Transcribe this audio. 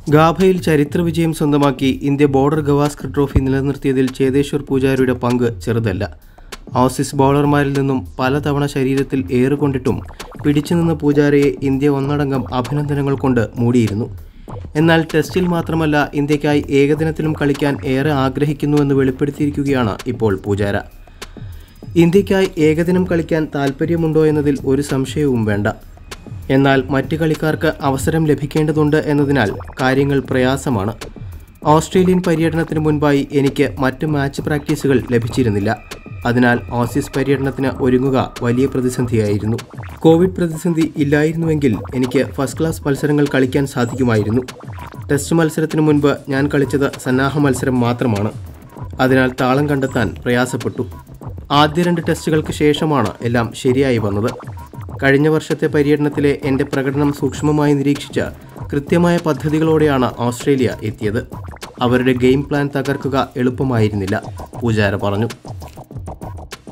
ഗാഭയിൽ ചരിത്ര വിജയം സ്വന്തമാക്കി ഇന്ത്യ ബോർഡർ ഗവാസ്കർ ട്രോഫി നിലനിർത്തിയതിൽ ചേതേശ്വർ പൂജാരിയുടെ പങ്ക് ചെറുതല്ല ഓസീസ് ബൗളർമാരിൽ നിന്നും പലതവണ ശരീരത്തിൽ ഏറുകൊണ്ടിട്ടും പിടിച്ചുനിന്ന പൂജാരയെ ഇന്ത്യ ഒന്നടങ്കം അഭിനന്ദനങ്ങൾ കൊണ്ട് മൂടിയിരുന്നു എന്നാൽ ടെസ്റ്റിൽ മാത്രമല്ല ഇന്ത്യക്കായി ഏകദിനത്തിലും കളിക്കാൻ ഏറെ ആഗ്രഹിക്കുന്നുവെന്ന് വെളിപ്പെടുത്തിയിരിക്കുകയാണ് ഇപ്പോൾ പൂജാര ഇന്ത്യക്കായി ഏകദിനം കളിക്കാൻ താൽപ്പര്യമുണ്ടോ എന്നതിൽ ഒരു സംശയവും വേണ്ട എന്നാൽ മറ്റ് കളിക്കാർക്ക് അവസരം ലഭിക്കേണ്ടതുണ്ട് എന്നതിനാൽ കാര്യങ്ങൾ പ്രയാസമാണ് ഓസ്ട്രേലിയൻ പര്യടനത്തിന് മുൻപായി എനിക്ക് മറ്റ് മാച്ച് പ്രാക്ടീസുകൾ ലഭിച്ചിരുന്നില്ല അതിനാൽ ഓസീസ് പര്യടനത്തിന് ഒരുങ്ങുക വലിയ പ്രതിസന്ധിയായിരുന്നു കോവിഡ് പ്രതിസന്ധി ഇല്ലായിരുന്നുവെങ്കിൽ എനിക്ക് ഫസ്റ്റ് ക്ലാസ് മത്സരങ്ങൾ കളിക്കാൻ സാധിക്കുമായിരുന്നു ടെസ്റ്റ് മത്സരത്തിന് മുൻപ് ഞാൻ കളിച്ചത് സന്നാഹ മത്സരം മാത്രമാണ് അതിനാൽ താളം കണ്ടെത്താൻ പ്രയാസപ്പെട്ടു ആദ്യ രണ്ട് ടെസ്റ്റുകൾക്ക് ശേഷമാണ് എല്ലാം ശരിയായി വന്നത് കഴിഞ്ഞ വർഷത്തെ പര്യടനത്തിലെ എൻ്റെ പ്രകടനം സൂക്ഷ്മമായി നിരീക്ഷിച്ച് കൃത്യമായ പദ്ധതികളോടെയാണ് ഓസ്ട്രേലിയ എത്തിയത് അവരുടെ ഗെയിം പ്ലാൻ തകർക്കുക എളുപ്പമായിരുന്നില്ല പൂജാര പറഞ്ഞു